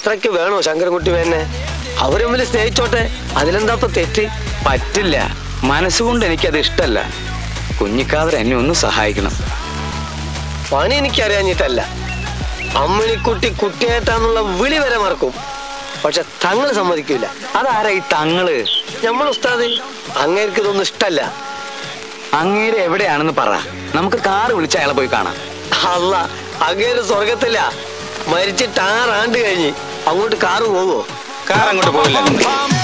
അത്രയ്ക്ക് വേണോ ശങ്കരൻകുട്ടി വേനെ അവര് തമ്മിൽ സ്നേഹിച്ചോട്ടെ അതിലെന്താ ഇപ്പൊ തെറ്റ് പറ്റില്ല മനസ്സുകൊണ്ട് എനിക്കത് ഇഷ്ടല്ല കുഞ്ഞിക്കാവർ എന്നെ ഒന്ന് സഹായിക്കണം പണി എനിക്കറിയാഞ്ഞിട്ടല്ല അമ്മിണിക്കുട്ടി കുട്ടിയേട്ടാന്നുള്ള വിളി വരെ മറക്കും പക്ഷെ തങ്ങൾ സമ്മതിക്കില്ല അതാരാ ഈ തങ്ങള് നമ്മൾ ഉസ്താദ് അങ്ങേർക്ക് ഇതൊന്നും ഇഷ്ടല്ല അങ്ങേര് എവിടെയാണെന്ന് പറ നമുക്ക് കാറ് വിളിച്ച് അയാളെ പോയി കാണാം അല്ല അങ്ങേര് സ്വർഗത്തില്ല മരിച്ചിട്ട് ആറാണ്ട് കഴിഞ്ഞ് അങ്ങോട്ട് കാറ് പോവോ കാർ അങ്ങോട്ട് പോവില്ല